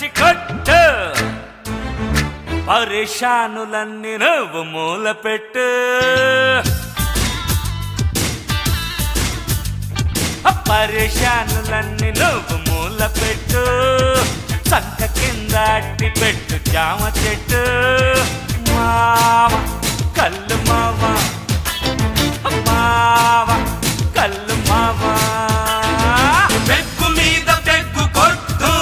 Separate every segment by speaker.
Speaker 1: దంచి కొట్టు పరేషానులన్నీ నువ్వు మూల పెట్టు పరేషానులన్నీ నువ్వు మూల పెట్టు సంక కింద అట్టి పెట్టు జామ చెట్టు మావ కళ్ళు మావ మావ కళ్ళు మావ
Speaker 2: పెగ్గు మీద పెగ్గు కొట్టు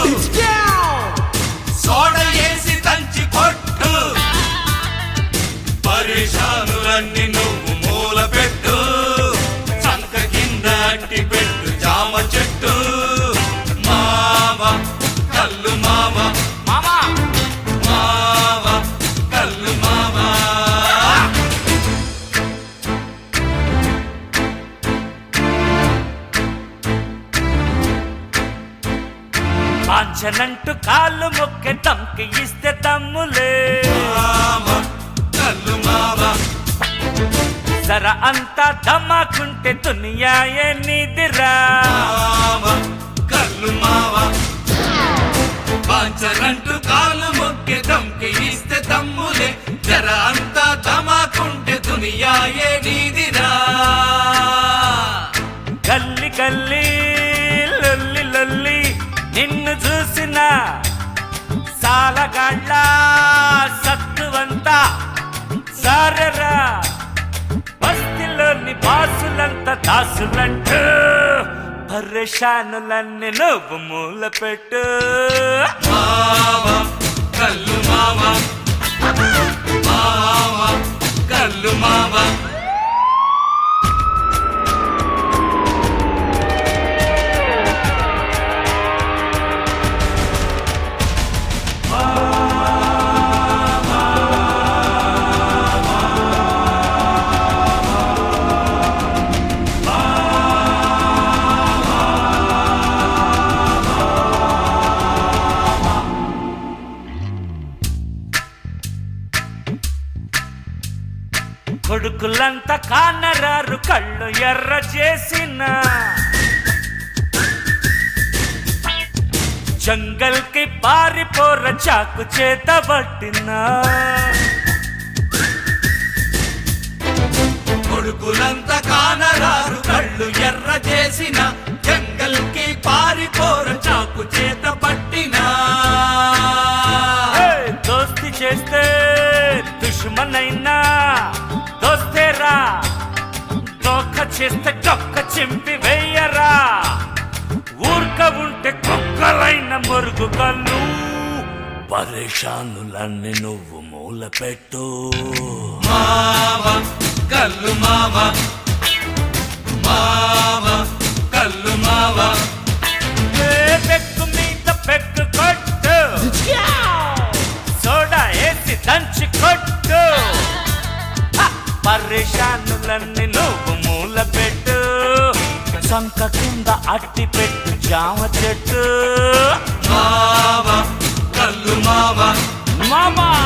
Speaker 2: సోడ వేసి దంచి కొట్టు పరేషానులన్నీ నువ్వు మూల పెట్టు సంక కింద అట్టి పెట్టు జామ చెట్టు మావ కల్లు మావ
Speaker 1: మామా
Speaker 2: మావ కల్లు మావ
Speaker 1: పాంచనంటూ కాళ్ళు మొక్కె తమ్కి ఇస్తే తమ్ములే
Speaker 2: మావ కల్లు మావ
Speaker 1: సర అంతా దమ్మాకుంటే దునియాయే నీదిరా
Speaker 2: మావ కల్లు మావ పాంచరంటూ కాలు మొక్కె దమ్కి ఇస్తే తమ్ములే జర అంతా దమాకుంటే దునియాయే నీదిరా
Speaker 1: గల్లి గల్లి లొల్లి లొల్లి నిన్ను చూసిన సాలగాళ్ళ సత్తువంతా సారరా బస్తిలోని బాసులంతా దాసులంటూ పరేషానులన్నీ నువ్వు మూల పెట్టు
Speaker 2: మావ కల్లు మావ మావ కల్లు మావ
Speaker 1: కొడుకులంతా కానరారు కళ్ళు ఎర్ర చేసిన జంగల్కి పారిపోర చాకు చేత పట్టినా
Speaker 2: కొడుకులంతా కానరారు కళ్ళు ఎర్ర చేసిన జంగల్కి పారిపోర చాకు చేత పట్టినా
Speaker 1: హే, దోస్తి చేస్తే దుష్మనైనా దోస్తేరా దోఖ చేస్తే డొక్క చింపి వెయ్యరా ఊర్క ఉంటే కుక్కలైన మురుగు కళ్ళు పరేషానులన్నీ నువ్వు మూల పెట్టు
Speaker 2: మావ కల్లు మావ మావ కల్లు మావ
Speaker 1: ఏ పెక్కు మీద పెక్కు కొట్టు సోడా వేసి దంచి కొట్టు హ! పరేషానులన్నీ నువ్వు మూల పెట్టు సంక కింద అట్టి పెట్టు జామ చెట్టు
Speaker 2: మావ కల్లు మావ
Speaker 1: మామా